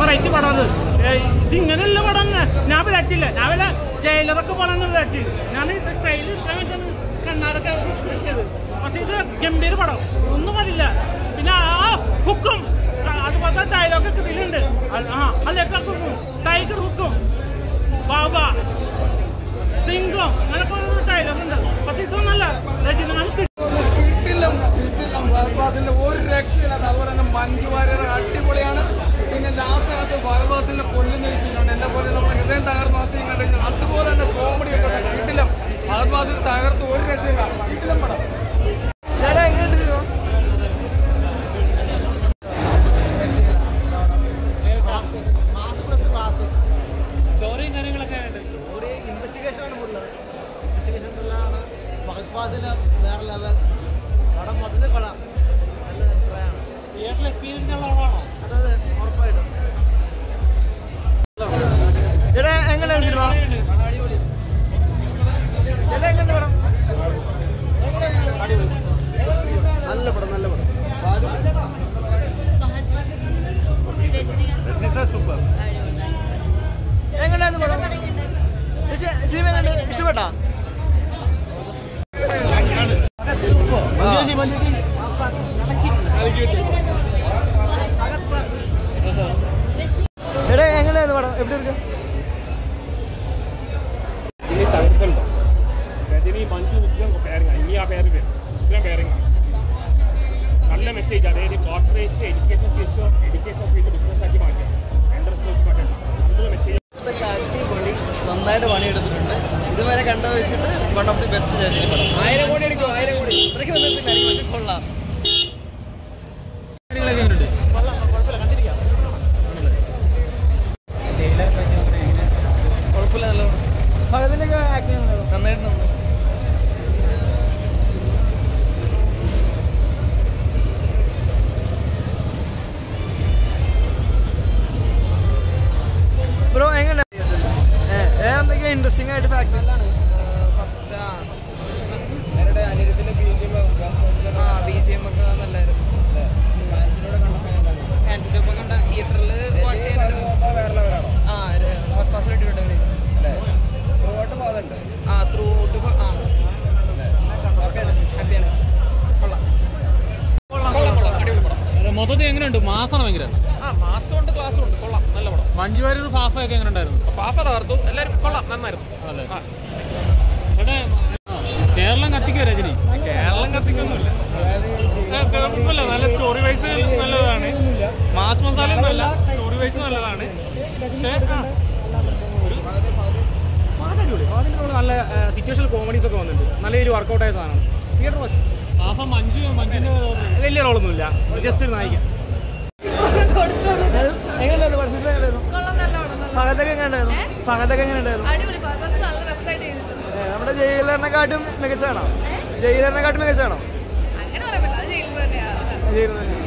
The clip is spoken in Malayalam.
വെറൈറ്റി പടം അത് ഏയ് ഇത് ഇങ്ങനെയുള്ള പടം തന്നെ. ഞാൻ വിചാരിച്ചില്ല ഞാൻ വല്ല ജയിലറൊക്കെ പടം എന്ന് വിചാരിച്ചു ഞാൻ സ്റ്റൈൽ ഇട്ടാൻ വേണ്ടിയാണ് കണ്ണാടൊക്കെ വെച്ചത് പക്ഷെ ഇത് ഗംഭീര പടം ഒന്നും പറയില്ല പിന്നെ ആ ഹുക്കും അതുപോലത്തെ ഡയലോഗൊക്കെ ഇതിലുണ്ട് അത് ആ അതിലൊക്കെ ഹുക്കും ടൈഗർ ഹുക്കും ബാബ സിംഗം അങ്ങനൊക്കെ ഡയലോഗ് ഉണ്ട് പക്ഷെ ഇതൊന്നല്ല രജനീകാന്ത് കിട്ടില്ല കിട്ടില്ല ഫഹദ്ഫാസിന്റെ ഒരു രക്ഷയില്ലാത്ത അതുപോലെ തന്നെ മഞ്ജു വാര്യർ അടിപൊളിയാണ് പിന്നെ ലാസ്റ്റ് അകത്ത് ഫഹദ്ഫാസിന്റെ കൊല്ലുന്ന ഒരു സീനുണ്ട് എന്നെ പോലെ നമ്മുടെ ഹൃദയം തകർന്ന ആ സീൻ കണ്ടു കഴിഞ്ഞാൽ അതുപോലെ തന്നെ കോമഡി ഒക്കെ ഉണ്ട് കിട്ടില്ല ഫഹദ്ഫാസിന് തകർത്ത് ഒരു രക്ഷയില്ല കിട്ടില്ല പടം ചേട്ടാ എങ്ങനെയുണ്ട് സിനിമ സ്റ്റോറിയും കാര്യങ്ങളൊക്കെ ഒരു ഇൻവെസ്റ്റിഗേഷൻ ആണ് ഉള്ളത് ഇൻവെസ്റ്റിഗേഷൻ ത്രില്ലാണ് ഫഹദ് ഫാസില് വേറെ ലെവൽ പടം മൊത്തത്തിൽ കൊള്ളാം നല്ല അഭിപ്രായമാണ് തിയേറ്ററിൽ എക്സ്പീരിയൻസ് ഉള്ള പടമാണോ അതത് ഉറപ്പായിട്ടും ചേട്ടാ എങ്ങനെയാണ് സിനിമ ചേട്ടാ എങ്ങനെയുണ്ട് പടം നല്ല പടം നല്ല പടം സൂപ്പർ എങ്ങനെയായിരുന്നു പടം ചേച്ചി, സിനിമ കണ്ട് ഇഷ്ടപ്പെട്ടാ മഞ്ജുജി മഞ്ജുജി എടാ എങ്ങനെയായിരുന്നു പടം എവിടെ ഇருக்கு ഇനി തകർക്കണ്ടോ രജനി മഞ്ജു ഉദ്യം പേരിങ് ഇനി ആ പേര് വരും ഉദ്യം പേരിങ് നല്ല മെസ്സേജ് അതായത് corporate education system education field business ആക്കി മാറ്റാം എൻട്രൻസ് കോച്ച് മാറ്റാം നല്ല മെസ്സേജ് അടിപൊളി നന്നായിട്ട് പണിയെടുത്തിട്ടുണ്ട് ഇതുവരെ കണ്ട വെച്ചിട്ട് one of the best journey പടം ആയിരം കോടി എടുക്കും ആയിരം കോടി ഇത്രയ്ക്ക് വന്നിട്ടില്ല പക്ഷെ കൊള്ളാം കുഴപ്പമില്ല നല്ല ഭഗതിന്റെ ഒക്കെ ആക്ടിങ് നന്നായിട്ടുണ്ട് ബ്രോ എങ്ങനെ വേറെ എന്തൊക്കെയാ ഇൻട്രസ്റ്റിംഗ് ആയിട്ട് ഫാക്ട് ഫസ്റ്റ് അവരുടെ അനിരുദ്ധിന്റെ ബി ജി എം ആ ബി ജി എം ഒക്കെ നല്ലായിരുന്നു ആന്റിഡോപ്പ് കണ്ട തിയേറ്ററിൽ വാച്ച് ചെയ്യാനായിട്ട് വേറെ ലെവലാണോ ആ ഫസ്റ്റ് ഇട്ടിട്ടുണ്ട് ആ ത്രൂ ഔട്ട് ആ ഹാപ്പിയാണ് കൊള്ളാം കൊള്ളാം കൊള്ളാം കൊള്ളാം അടിപൊളി പടം മൊത്തത്തിൽ എങ്ങനെയുണ്ട് മാസമാണ് ഭയങ്കര ആ മാസം ഉണ്ട് ക്ലാസ്സും ഉണ്ട് കൊള്ളാം നല്ല പടം മഞ്ജു വാര്യർ ഫാഫയൊക്കെ എങ്ങനെ ഉണ്ടായിരുന്നു പാപ്പ തകർത്തു എല്ലാവരും കൊള്ളാം നന്നായിരുന്നു അതെ ആ. ചേട്ടാ കേരളം കത്തിക്കോ രജനി കേരളം കത്തിക്കൊന്നുമില്ല കുഴപ്പമില്ല നല്ല സ്റ്റോറി വൈസ് നല്ലതാണ് മാസ് മസാല ഒന്നുമല്ല സ്റ്റോറി വൈസ് നല്ലതാണ് പക്ഷേ ആ, ഒരു പാട്ട് അടിപൊളി പാട്ടിൻ്റെ കൂടെ നല്ല സിറ്റുവേഷണൽ കോമഡീസ് ഒക്കെ വന്നിട്ടുണ്ട് നല്ല ഒരു വർക്കൗട്ട് ആയ സാധനമാണ് തിയേറ്റർ വാച്ച് ഫാഫ മഞ്ജു മഞ്ജുവിന്റെ വലിയ റോളൊന്നുമില്ല ജസ്റ്റ് ഒരു നായിക എങ്ങനെയായിരുന്നു പടം സിനിമ എങ്ങനെയായിരുന്നു ഭഗതൊക്കെ എങ്ങനെയുണ്ടായിരുന്നു ഭഗതൊക്കെ എങ്ങനെയുണ്ടായിരുന്നു അടിപൊളി ഫസ്റ്റ് നല്ല രസമായിട്ട് ചെയ്തിട്ടുണ്ട് ഏ, നമ്മുടെ ജയിലറിനെക്കാട്ടും മികച്ചാണോ ജയിലറിനെക്കാട്ടും മികച്ചാണോ അങ്ങനെ പറയാൻ പറ്റില്ല അത് ജയിലിൽ തന്നെയാണ് ജയിലർ